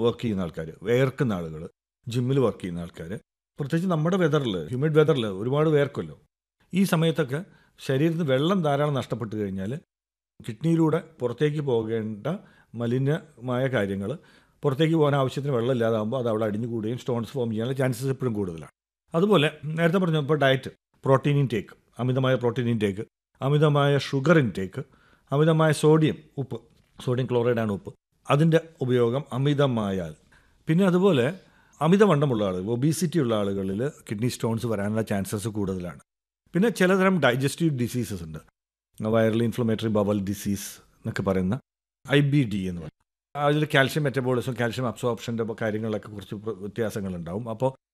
work ചെയ്യുന്ന ആൾക്കാർ വേർക്കുന്ന ആളുകൾ ജിമ്മിൽ വർക്ക് ചെയ്യുന്ന ആൾക്കാർ പ്രത്യേകിച്ച് നമ്മുടെ വെതറിൽ ഹ്യൂമിഡ് വെതറിൽ ഒരുപാട് വേർക്കുമല്ലോ ഈ സമയത്തൊക്കെ ശരീരത്തിന് വെള്ളം ധാരാളം നഷ്ടപ്പെട്ട് കഴിഞ്ഞാൽ കിഡ്നിയിലൂടെ പുറത്തേക്ക് പോകേണ്ട മലിനമായ കാര്യങ്ങൾ പുറത്തേക്ക് പോകാൻ ആവശ്യത്തിന് വെള്ളം ഇല്ലാതാകുമ്പോൾ അത് അവിടെ അടിഞ്ഞു കൂടുകയും സ്റ്റോൺസ് ഫോം ചെയ്യാനുള്ള ചാൻസസ് എപ്പോഴും കൂടുതലാണ് അതുപോലെ നേരത്തെ പറഞ്ഞു ഇപ്പോൾ ഡയറ്റ് പ്രോട്ടീൻ ഇൻടേക്ക് അമിതമായ പ്രോട്ടീൻ ഇൻടേക്ക് അമിതമായ ഷുഗർ ഇൻടേക്ക് അമിതമായ സോഡിയം ഉപ്പ് സോഡിയം ക്ലോറൈഡാണ് ഉപ്പ് അതിൻ്റെ ഉപയോഗം അമിതമായാൽ പിന്നെ അതുപോലെ അമിതവണ്ണമുള്ള ആളുകൾ ഒബീസിറ്റി ഉള്ള ആളുകളിൽ കിഡ്നി സ്റ്റോൺസ് വരാനുള്ള ചാൻസസ് കൂടുതലാണ് പിന്നെ ചിലതരം ഡൈജസ്റ്റീവ് ഡിസീസസ് ഉണ്ട് വൈറൽ ഇൻഫ്ലമേറ്ററി ബവൽ ഡിസീസ് എന്നൊക്കെ പറയുന്ന ഐ ബി ഡി എന്ന് പറയും അതിൽ കാൽഷ്യം മെറ്റബോളിസം കാൽഷ്യം അബ്സോർപ്ഷൻ്റെ കാര്യങ്ങളിലൊക്കെ കുറച്ച് വ്യത്യാസങ്ങളുണ്ടാവും അപ്പോൾ